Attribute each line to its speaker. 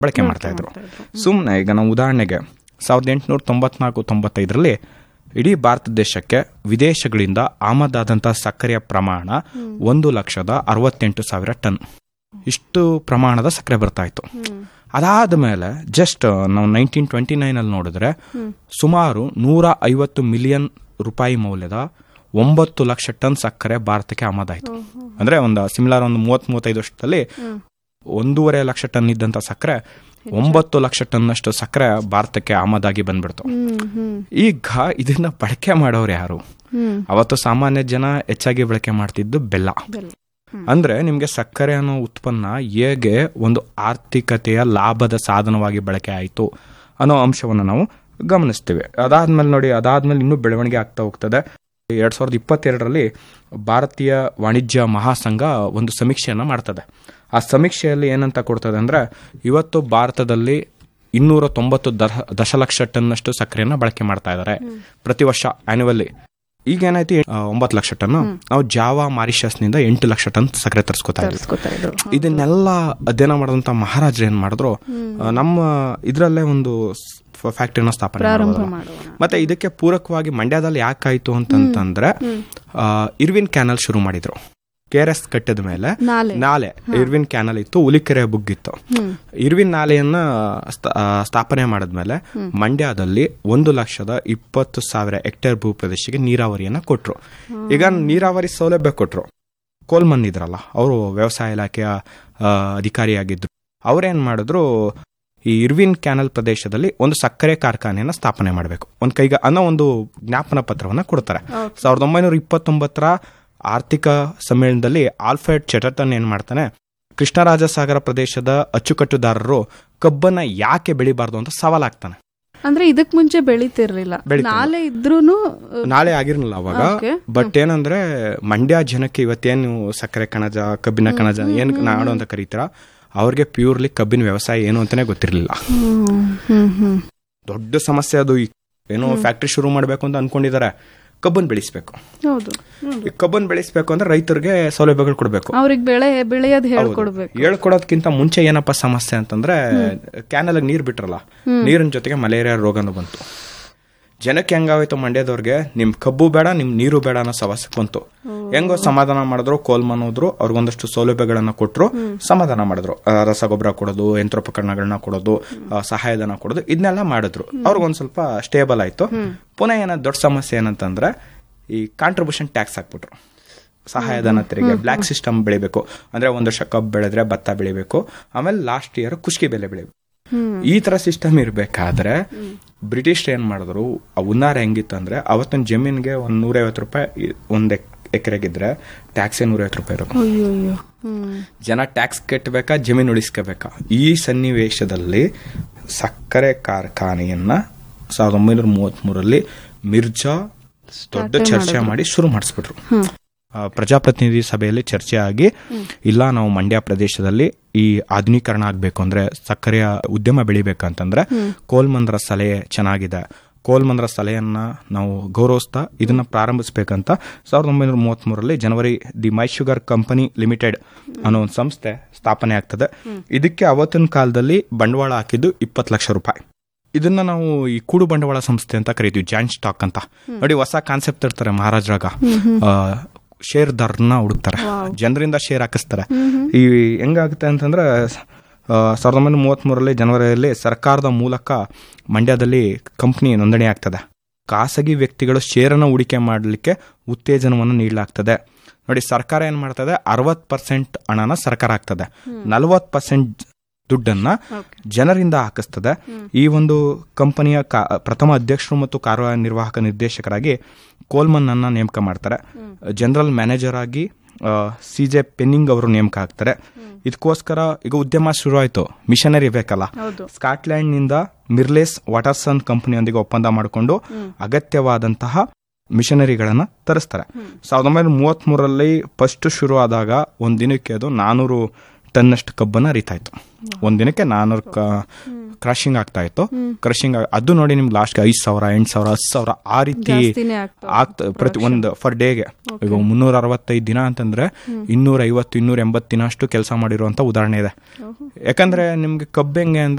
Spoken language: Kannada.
Speaker 1: ಬಳಕೆ ಮಾಡ್ತಾ ಇದ್ರು ಸುಮ್ಮನೆ ಈಗ ನಾವು ಉದಾಹರಣೆಗೆ ಸಾವಿರದ ಎಂಟುನೂರ ತೊಂಬತ್ನಾಲ್ಕು ತೊಂಬತ್ತೈದರಲ್ಲಿ ಇಡೀ ಭಾರತ ದೇಶಕ್ಕೆ ವಿದೇಶಗಳಿಂದ ಆಮದಾದಂಥ ಸಕ್ಕರೆಯ ಪ್ರಮಾಣ ಒಂದು ಲಕ್ಷದ ಅರವತ್ತೆಂಟು ಸಾವಿರ ಟನ್ ಇಷ್ಟು ಪ್ರಮಾಣದ ಸಕ್ಕರೆ ಬರ್ತಾ ಇತ್ತು ಅದಾದ ಮೇಲೆ ಜಸ್ಟ್ ನಾವು ನೈನ್ಟೀನ್ ಟ್ವೆಂಟಿ ನೈನಲ್ಲಿ ನೋಡಿದ್ರೆ ಸುಮಾರು ನೂರ ಐವತ್ತು ಮಿಲಿಯನ್ ರೂಪಾಯಿ ಮೌಲ್ಯದ ಒಂಬತ್ತು ಲಕ್ಷ ಟನ್ ಸಕ್ಕರೆ ಭಾರತಕ್ಕೆ ಆಮದಾಯಿತು ಅಂದ್ರೆ ಒಂದು ಸಿಮಿಲಾರ್ ಒಂದು ಮೂವತ್ತ್ ಮೂವತ್ತೈದು ವರ್ಷದಲ್ಲಿ ಒಂದೂವರೆ ಲಕ್ಷ ಟನ್ ಇದ್ದಂತ ಸಕ್ಕರೆ ಒಂಬತ್ತು ಲಕ್ಷ ಟನ್ನಷ್ಟು ಸಕ್ಕರೆ ಭಾರತಕ್ಕೆ ಆಮದಾಗಿ ಬಂದ್ಬಿಡ್ತು ಈಗ ಇದನ್ನ ಬಳಕೆ ಮಾಡೋರು ಯಾರು ಅವತ್ತು ಸಾಮಾನ್ಯ ಜನ ಹೆಚ್ಚಾಗಿ ಬಳಕೆ ಮಾಡ್ತಿದ್ದು ಬೆಲ್ಲ ಅಂದ್ರೆ ನಿಮ್ಗೆ ಸಕ್ಕರೆ ಅನ್ನೋ ಉತ್ಪನ್ನ ಹೇಗೆ ಒಂದು ಆರ್ಥಿಕತೆಯ ಲಾಭದ ಸಾಧನವಾಗಿ ಬಳಕೆ ಆಯಿತು ಅನ್ನೋ ಅಂಶವನ್ನು ನಾವು ಗಮನಿಸ್ತೀವಿ ಅದಾದ್ಮೇಲೆ ನೋಡಿ ಅದಾದ್ಮೇಲೆ ಇನ್ನೂ ಬೆಳವಣಿಗೆ ಆಗ್ತಾ ಹೋಗ್ತದೆ ಎರಡ್ ಸಾವಿರದ ಇಪ್ಪತ್ತೆರಡರಲ್ಲಿ ಭಾರತೀಯ ವಾಣಿಜ್ಯ ಮಹಾಸಂಘ ಒಂದು ಸಮೀಕ್ಷೆಯನ್ನ ಮಾಡ್ತದೆ ಆ ಸಮೀಕ್ಷೆಯಲ್ಲಿ ಏನಂತ ಕೊಡ್ತದೆ ಅಂದ್ರೆ ಇವತ್ತು ಭಾರತದಲ್ಲಿ ಇನ್ನೂರ ತೊಂಬತ್ತು ದಹ- ದಶಲಕ್ಷ ಟನ್ನಷ್ಟು ಸಕ್ಕರೆಯನ್ನ ಬಳಕೆ ಮಾಡ್ತಾ ಇದ್ದಾರೆ ಪ್ರತಿ ವರ್ಷ ಆನ್ಯುವಲ್ಲಿ ಈಗ ಏನಾಯ್ತು ಆ, ಒಂಬತ್ತು ಲಕ್ಷ ಟನ್ ನಾವು ಜಾವಾ ಮಾರಿಷಸ್ನಿಂದ ಎಂಟು ಲಕ್ಷ ಟನ್ ಸಕ್ಕರೆ ತರಿಸ್ಕೊತಾ ಇದ್ವಿ
Speaker 2: ತರಿಸ್ಕೊತಾ ಇದ್ರು
Speaker 1: ಇದನ್ನೆಲ್ಲ ಅಧ್ಯಯನ ಮಾಡಿದಂತ ಮಹಾರಾಜರು ಏನ್ ಮಾಡಿದ್ರು ಆ, ನಮ್ಮ ಇದರಲ್ಲೇ ಒಂದು ಫ್ಯಾಕ್ಟ್ರಿನ ಸ್ಥಾಪನೆ
Speaker 2: ಪ್ರಾರಂಭ
Speaker 1: ಮಾಡೋದಲ್ಲ.
Speaker 2: ಮಾಡೋಣ
Speaker 1: ಮತ್ತೆ ಇದಕ್ಕೆ ಪೂರಕವಾಗಿ ಮಂಡ್ಯದಲ್ಲಿ ಯಾಕಾಯ್ತು ಅಂತಂತಂದ್ರೆ ಆ, ಇರ್ವಿನ್ ಕ್ಯಾನಲ್ ಶುರು ಮಾಡಿದ್ರು ಕೆ ಆರ್ ಎಸ್ ಕಟ್ಟಿದ ಮೇಲೆ
Speaker 2: ನಾಲೆ
Speaker 1: ನಾಲೆ ಇರ್ವಿನ್ ಕ್ಯಾನಲ್ ಇತ್ತು ಉಲಿಕೆರೆ ಬುಗ್ಗಿತ್ತು
Speaker 2: ಹ್ಮ್.
Speaker 1: ಇರ್ವಿನ್ ನಾಲೆಯನ್ನ ಸ್ಥ- ಆ, ಸ್ಥಾಪನೆ ಮಾಡಿದ್ಮೇಲೆ ಮಂಡ್ಯದಲ್ಲಿ ಒಂದು ಲಕ್ಷದ ಇಪ್ಪತ್ತು ಸಾವಿರ ಹೆಕ್ಟೇರ್ ಭೂ ಪ್ರದೇಶಕ್ಕೆ ನೀರಾವರಿಯನ್ನ ಕೊಟ್ರು ಈಗ ನೀರಾವರಿ ಸೌಲಭ್ಯ ಕೊಟ್ರು ಕೋಲ್ಮನ್ ಇದ್ರಲ್ಲ ಅವರು ವ್ಯವಸಾಯ ಇಲಾಖೆಯ ಆ, ಅಧಿಕಾರಿಯಾಗಿದ್ರು ಅವ್ರೇನ್ ಮಾಡಿದ್ರು ಈ ಇರ್ವಿನ್ ಕ್ಯಾನಲ್ ಪ್ರದೇಶದಲ್ಲಿ ಒಂದು ಸಕ್ಕರೆ ಕಾರ್ಖಾನೆಯನ್ನ ಸ್ಥಾಪನೆ ಮಾಡಬೇಕು ಒಂದು ಕೈಗ ಅನ್ನೋ ಒಂದು ಜ್ಞಾಪನ ಪತ್ರವನ್ನ ಕೊಡ್ತಾರೆ ಸಾವಿರದ ಒಂಬೈನೂರ ಇಪ್ಪತ್ತೊಂಬತ್ತರ ಆರ್ಥಿಕ ಸಮ್ಮೇಳನದಲ್ಲಿ ಆಲ್ಫ್ರೆಡ್ ಚೆಟರ್ಟನ್ ಏನ್ ಮಾಡ್ತಾನೆ ಕೃಷ್ಣರಾಜಸಾಗರ ಪ್ರದೇಶದ ಅಚ್ಚುಕಟ್ಟುದಾರರು ಕಬ್ಬನ್ನ ಯಾಕೆ ಬೆಳಿಬಾರ್ದು ಅಂತ ಸವಾಲಾಗ್ತಾನೆ
Speaker 2: ಅಂದ್ರೆ ಇದಕ್ ಮುಂಚೆ ಬೆಳಿತಿರ್ಲಿಲ್ಲ
Speaker 1: ಬೆಳಿತಿರ್ಲಿಲ್ಲ.
Speaker 2: ನಾಲೆ ಇದ್ರೂನು
Speaker 1: ನಾಳೆ ಆಗಿರ್ಲಿಲ್ಲ ಅವಾಗ
Speaker 2: Okay.
Speaker 1: ಬಟ್ ಏನಂದ್ರೆ ಮಂಡ್ಯ ಜನಕ್ಕೆ ಇವತ್ತೇನು ಸಕ್ಕರೆ ಕಣಜ ಕಬ್ಬಿನ ಕಣಜ ಏನ್ ನಾಡು ಅಂತ ಕರೀತೀರ ಅವ್ರಿಗೆ ಪ್ಯೂರ್ಲಿ ಕಬ್ಬಿನ ವ್ಯವಸಾಯ ಏನು ಅಂತಾನೆ ಗೊತ್ತಿರ್ಲಿಲ್ಲ
Speaker 2: ಹ್ಮ್ ಹ್ಮ್ ಹ್ಮ್
Speaker 1: ದೊಡ್ಡ ಸಮಸ್ಯೆ ಅದು ಈ ಏನೋ ಫ್ಯಾಕ್ಟ್ರಿ ಶುರು ಮಾಡ್ಬೇಕು ಅಂತ ಅನ್ಕೊಂಡಿದ್ದಾರೆ ಕಬ್ಬನ್ ಬೆಳೆಸ್ಬೇಕು
Speaker 2: ಹೌದು ಹ್ಮ್.
Speaker 1: ಈ ಕಬ್ಬನ್ ಬೆಳೆಸ್ಬೇಕು ಅಂದ್ರೆ ರೈತರಿಗೆ ಸೌಲಭ್ಯಗಳು ಕೊಡಬೇಕು
Speaker 2: ಅವ್ರಿಗೆ ಬೆಳೆ ಬೆಳೆಯೋದ್ ಹೇಳ್ಕೊಡ್ಬೇಕು
Speaker 1: ಹೇಳ್ಕೊಡೋದ್ಕಿಂತ ಮುಂಚೆ ಏನಪ್ಪ ಸಮಸ್ಯೆ ಅಂತಂದ್ರೆ ಕ್ಯಾನಲ್ ನೀರ್ ಬಿಟ್ರಲ್ಲ ನೀರಿನ ಜೊತೆಗೆ ಮಲೇರಿಯಾ ರೋಗನು ಬಂತು ಜನಕ್ಕೆ ಹೆಂಗಾಗೋಯ್ತು ಮಂಡ್ಯದವ್ರಿಗೆ ನಿಮ್ ಕಬ್ಬು ಬೇಡ ನಿಮ್ ನೀರು ಬೇಡ ಅನ್ನೋ ಸಮಸ್ಯೆ ಬಂತು ಹೆಂಗೋ ಸಮಾಧಾನ ಮಾಡಿದ್ರು ಕೋಲ್ಮನ್ ಹೋದ್ರು ಅವ್ರಿಗೊಂದಷ್ಟು ಸೌಲಭ್ಯಗಳನ್ನ ಕೊಟ್ರು ಸಮಾಧಾನ ಮಾಡಿದ್ರು ಆ, ರಸಗೊಬ್ಬರ ಕೊಡೋದು ಯಂತ್ರೋಪಕರಣಗಳನ್ನ ಕೊಡೋದು ಆ, ಸಹಾಯಧನ ಕೊಡೋದು ಇದನ್ನೆಲ್ಲ ಮಾಡಿದ್ರು ಅವ್ರಿಗೊಂದ್ ಸ್ವಲ್ಪ ಸ್ಟೇಬಲ್ ಆಯ್ತು ಪುನಃ ಏನ ದೊಡ್ಡ ಸಮಸ್ಯೆ ಏನಂತಂದ್ರೆ ಈ ಕಾಂಟ್ರಿಬ್ಯೂಷನ್ ಟ್ಯಾಕ್ಸ್ ಹಾಕ್ಬಿಟ್ರು ಸಹಾಯಧನ ತೆರಿಗೆ ಬ್ಲ್ಯಾಕ್ ಸಿಸ್ಟಮ್ ಬೆಳಿಬೇಕು ಅಂದ್ರೆ ಒಂದು ವರ್ಷ ಕಬ್ಬು ಬೆಳೆದ್ರೆ ಭತ್ತ ಬೆಳಿಬೇಕು ಆಮೇಲೆ ಲಾಸ್ಟ್ ಇಯರ್ ಕುಷ್ಕಿ ಬೆಲೆ ಬೆಳಿಬೇಕು ಈ ತರ ಸಿಸ್ಟಮ್ ಇರ್ಬೇಕಾದ್ರೆ ಬ್ರಿಟಿಷ್ ಏನ್ ಮಾಡಿದ್ರು ಆ ಉನ್ನಾರ ಹೆಂಗಿತ್ತಂದ್ರೆ ಅವತ್ತಿನ ಜಮೀನ್ಗೆ ಒಂದ್ ನೂರೈವತ್ತು ರೂಪಾಯಿ ಇ- ಒಂದ್ ಎಕ್- ಎಕರೆಗಿದ್ರೆ ಟ್ಯಾಕ್ಸೇ ನೂರೈವತ್ತು ರೂಪಾಯಿ ಇರೋದು
Speaker 2: ಅಯ್ಯೋ ಅಯ್ಯೋ ಹ್ಮ್
Speaker 1: ಜನ ಟ್ಯಾಕ್ಸ್ ಕಟ್ಟಬೇಕಾ ಜಮೀನು ಉಳಿಸ್ಕೋಬೇಕಾ ಈ ಸನ್ನಿವೇಶದಲ್ಲಿ ಸಕ್ಕರೆ ಕಾರ್ಖಾನೆಯನ್ನ ಸಾವಿರದ ಒಂಬೈನೂರ ಮೂವತ್ತ್ ಮೂರಲ್ಲಿ ಮಿರ್ಜಾ ದೊಡ್ಡ ಚರ್ಚೆ ಮಾಡಿ ಶುರು ಮಾಡಿಸ್ಬಿಟ್ರು ಆ, ಪ್ರಜಾಪ್ರತಿನಿಧಿ ಸಭೆಯಲ್ಲಿ ಚರ್ಚೆ ಆಗಿ ಇಲ್ಲ ನಾವು ಮಂಡ್ಯ ಪ್ರದೇಶದಲ್ಲಿ ಈ ಆಧುನೀಕರಣ ಆಗ್ಬೇಕು ಅಂದ್ರೆ ಸಕ್ಕರೆಯ ಉದ್ಯಮ ಬೆಳಿಬೇಕಂತಂದ್ರೆ ಕೋಲ್ಮಂದ್ರ ಸಲಹೆ ಚೆನ್ನಾಗಿದೆ ಕೋಲ್ಮಂದ್ರ ಸಲಹೆಯನ್ನ ನಾವು ಗೌರವಿಸ್ತಾ ಇದನ್ನ ಪ್ರಾರಂಭಿಸಬೇಕಂತ ಸಾವಿರದ ಒಂಬೈನೂರ ಮೂವತ್ತ್ ಮೂರರಲ್ಲಿ ಜನವರಿ the my sugar company limited ಅನ್ನೋ ಒಂದು ಸಂಸ್ಥೆ ಸ್ಥಾಪನೆ ಆಗ್ತದೆ ಇದಕ್ಕೆ ಅವತ್ತಿನ ಕಾಲದಲ್ಲಿ ಬಂಡವಾಳ ಹಾಕಿದ್ದು ಇಪ್ಪತ್ತು ಲಕ್ಷ ರೂಪಾಯಿ ಇದನ್ನ ನಾವು ಈ ಕೂಡು ಬಂಡವಾಳ ಸಂಸ್ಥೆ ಅಂತ ಕರಿತೀವಿ ಜಾಯಿಂಟ್ ಸ್ಟಾಕ್ ಅಂತ ನೋಡಿ ಹೊಸ ಕಾನ್ಸೆಪ್ಟ್ ಇರ್ತಾರೆ ಮಹಾರಾಜರಾಗ ಶೇರ್ದಾರನ್ನ ಹುಡುಕ್ತಾರೆ ಜನರಿಂದ ಶೇರ್ ಹಾಕಿಸ್ತಾರೆ ಈ ಹೆಂಗಾಗುತ್ತೆ ಅಂತಂದ್ರೆ ಆ, ಸಾವಿರದ ಒಂಬೈನೂರ ಮೂವತ್ತ್ಮೂರರಲ್ಲಿ ಜನವರಿಯಲ್ಲಿ ಸರ್ಕಾರದ ಮೂಲಕ ಮಂಡ್ಯದಲ್ಲಿ ಕಂಪ್ನಿ ನೋಂದಣಿ ಆಗ್ತದೆ ಖಾಸಗಿ ವ್ಯಕ್ತಿಗಳು ಶೇರನ್ನು ಹೂಡಿಕೆ ಮಾಡಲಿಕ್ಕೆ ಉತ್ತೇಜನವನ್ನು ನೀಡಲಾಗ್ತದೆ ನೋಡಿ ಸರ್ಕಾರ ಏನ್ ಮಾಡ್ತದೆ ಅರವತ್ ಪರ್ಸೆಂಟ್ ಹಣನ ಸರ್ಕಾರ ಹಾಕ್ತದೆ ನಲವತ್ ಪರ್ಸೆಂಟ್ ದುಡ್ಡನ್ನ ಜನರಿಂದ ಹಾಕಿಸ್ತದೆ ಈ ಒಂದು ಕಂಪನಿಯ ಕಾ- ಪ್ರಥಮ ಅಧ್ಯಕ್ಷರು ಮತ್ತು ಕಾರ್ಯನಿರ್ವಾಹಕ ನಿರ್ದೇಶಕರಾಗಿ ಕೋಲ್ಮನ್ ಅನ್ನ ನೇಮಕ ಮಾಡ್ತಾರೆ ಜನರಲ್ ಮ್ಯಾನೇಜರ್ ಆಗಿ ಸಿ ಜೆ ಪೆನ್ನಿಂಗ್ ಅವರು ನೇಮಕ ಆಗ್ತಾರೆ ಇದಕ್ಕೋಸ್ಕರ ಈಗ ಉದ್ಯಮ ಶುರು ಆಯ್ತು ಮಿಷನರಿ ಬೇಕಲ್ಲ
Speaker 2: ಹೌದು
Speaker 1: ಸ್ಕಾಟ್ಲೆಂಡ್ ನಿಂದ ಮಿರ್ಲೇಸ್ ವಾಟರ್ಸನ್ ಕಂಪನಿಯೊಂದಿಗೆ ಒಪ್ಪಂದ ಮಾಡಿಕೊಂಡು ಅಗತ್ಯವಾದಂತಹ ಮಿಷನರಿಗಳನ್ನ ತರಿಸ್ತಾರೆ ಸಾವಿರದ ಒಂಬೈನೂರ ಮೂವತ್ತ್ ಮೂರರಲ್ಲಿ ಫಸ್ಟ್ ಶುರು ಆದಾಗ ಒಂದ್ ದಿನಕ್ಕೆ ಅದು ನಾನೂರು ಟನ್ನಷ್ಟು ಕಬ್ಬನ್ನ ಅರಿತಾಯ್ತು ಒಂದ್ ದಿನಕ್ಕೆ ನಾನೂರು ಕ್ರಶಿಂಗ್ ಆಗ್ತಾ ಇತ್ತು ಕ್ರಶಿಂಗ್ ಅದು ನೋಡಿ ನಿಮ್ಗೆ ಲಾಸ್ಟ್ ಐದು ಸಾವಿರ ಎಂಟು ಸಾವಿರ ಹತ್ತು ಸಾವಿರ ಆ ರೀತಿ
Speaker 2: ಜಾಸ್ತಿನೇ ಆಗ್ತಾ
Speaker 1: ಆಗ್ತ ಪ್ರತಿ ಒಂದು ಫರ್ ಡೇಗೆ ಈಗ ಮುನ್ನೂರ ಅರವತ್ತೈದು ದಿನ ಅಂತಂದ್ರೆ ಇನ್ನೂರ ಐವತ್ತು ಇನ್ನೂರ ಎಂಬತ್ತು ದಿನ ಅಷ್ಟು ಕೆಲಸ ಮಾಡಿರುವಂತ ಉದಾಹರಣೆ ಇದೆ ಯಾಕಂದ್ರೆ ನಿಮ್ಗೆ ಕಬ್ಬು ಹೆಂಗೆ ಅಂದ್ರೆ